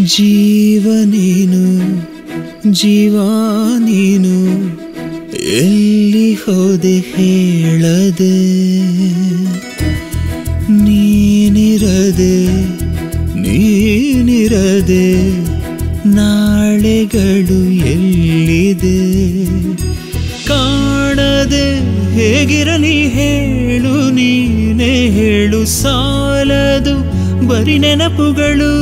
ಜೀವ ನೀನು ಜೀವ ನೀನು ಎಲ್ಲಿ ಹೋದೆ ಹೇಳದೆ ನೀನಿರದೆ ನೀನಿರದೆ ನಾಳೆಗಳು ಎಲ್ಲಿದೆ ಕಾಣದೆ ಹೇಗಿರಲಿ ಹೇಳು ನೀನೇ ಹೇಳು ಸಾಲದು ಬರಿ ನೆನಪುಗಳು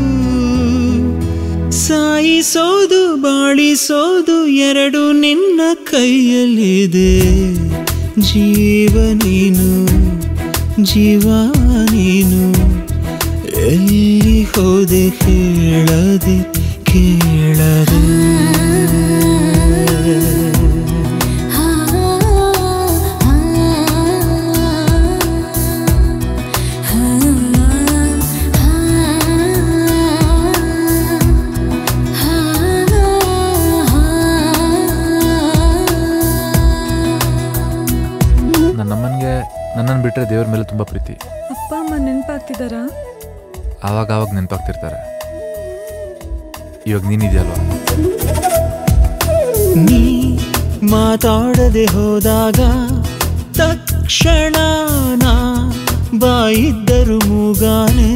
ಸಾಯಿಸೋದು ಬಾಳಿಸೋದು ಎರಡು ನಿನ್ನ ಕೈಯಲ್ಲಿದೆ ಜೀವ ನೀನು ಜೀವ ನೀನು ಎಲ್ಲಿ ಹೋದೆ ಹೇಳದೆ ಕೇಳದೆ ನನ್ನ ಅಮ್ಮನಿಗೆ ನನ್ನನ್ನು ಬಿಟ್ಟರೆ ದೇವ್ರ ಮೇಲೆ ತುಂಬ ಪ್ರೀತಿ ಅಪ್ಪ ಅಮ್ಮ ನೆನಪಾಗ್ತಿದ್ದಾರಾ ಆವಾಗ ಆವಾಗ ನೆನಪಾಗ್ತಿರ್ತಾರೆ ಇವಾಗ ನೀನಿದೆಯಲ್ವಾ ನೀ ಮಾತಾಡದೆ ಹೋದಾಗ ತಕ್ಷಣ ನಾ ಬಾಯಿದ್ದರು ಮೂಗಾನೆ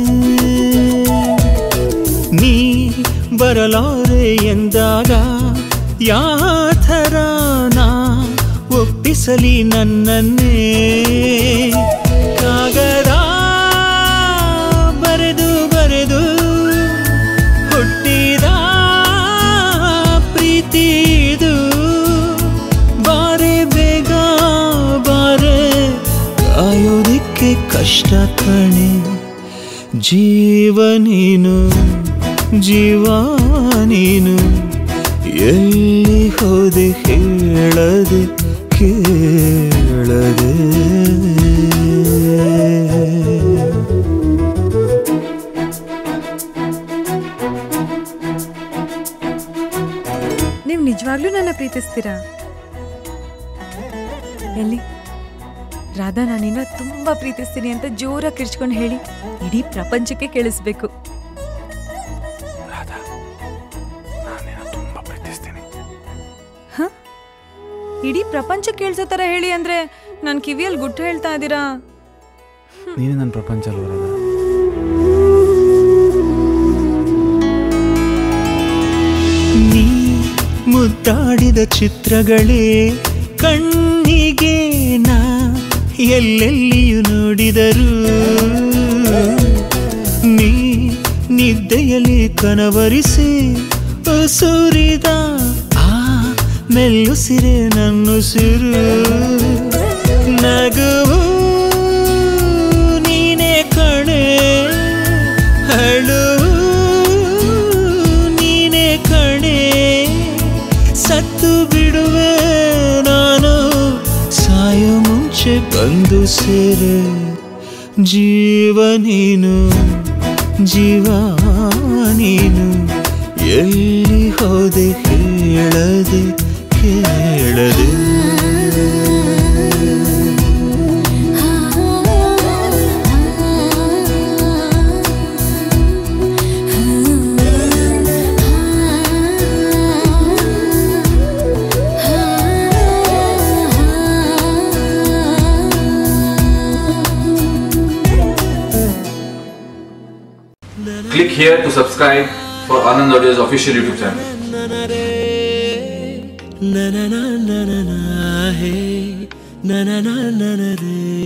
ನೀ ಬರಲಾರೆ ಎಂದಾಗ ಯಾಥರ ನಾ ಒಪ್ಪಿಸಲಿ ನನ್ನನ್ನೇ ಕಾಗದ ಬರೆದು ಬರೆದು ಹುಟ್ಟಿದ ಪ್ರೀತಿ ಇದು ಬಾರೆ ಬೇಗ ಬಾರೆ ಕಾಯೋದಿಕ್ಕೆ ಕಷ್ಟ ಕಣೆ ಜೀವ ನೀನು ಜೀವ ನೀನು ಎಲ್ಲಿ ಹೋದೆ ಹೇಳದೆ ಕೇಳದೆ ನೀವು ನಿಜವಾಗ್ಲೂ ನನ್ನ ಪ್ರೀತಿಸ್ತೀರಾ ಎಲ್ಲಿ ರಾಧಾ ನಾನಿನ್ನ ತುಂಬಾ ಪ್ರೀತಿಸ್ತೀನಿ ಅಂತ ಜೋರಾಗಿ ಕಿರ್ಚ್ಕೊಂಡು ಹೇಳಿ ಇಡೀ ಪ್ರಪಂಚಕ್ಕೆ ಕೇಳಿಸ್ಬೇಕು ರಾಧಾ ನಾನೇನೋ ತುಂಬ ಪ್ರೀತಿಸ್ತೀನಿ ಹ ಇಡೀ ಪ್ರಪಂಚ ಕೇಳಿಸೋ ಥರ ಹೇಳಿ ಅಂದ್ರೆ ನನ್ನ ಕಿವಿಯಲ್ಲಿ ಗುಟ್ಟು ಹೇಳ್ತಾ ಇದ್ದೀರಾ ನೀನೇ ನನ್ನ ಪ್ರಪಂಚ ಅಲ್ವ ರಾಧಾ ನೀ ಮುದ್ದಾಡಿದ ಚಿತ್ರಗಳೇ ಕಣ್ಣಿಗೆ ನಾ ಎಲ್ಲೆಲ್ಲಿಯೂ ನೋಡಿದರು ನೀ ನಿದ್ದೆಯಲ್ಲಿ ಕನವರಿಸಿ ಸುರಿದ ಆ ಮೆಲ್ಲುಸಿರೆ ನನ್ನುಸಿರು ನಗುವು ನೀನೇ ಕಣೆ ಅಳುವು ನೀನೇ ಕಣೆ ಸತ್ತು ಬಿಡುವೆ ನಾನು ಸಾಯೋ ಮುಂಚೆ ಬಂದು ಸೇರೆ ಜೀವ ನೀನು ಜೀವ ನೀನು ಎಲ್ಲಿ ಹೋದೆ ಹೇಳದೆ ಕೇಳದೆ Click here to subscribe for Anand Audio's official YouTube channel. na na na na na na hey na na na na na re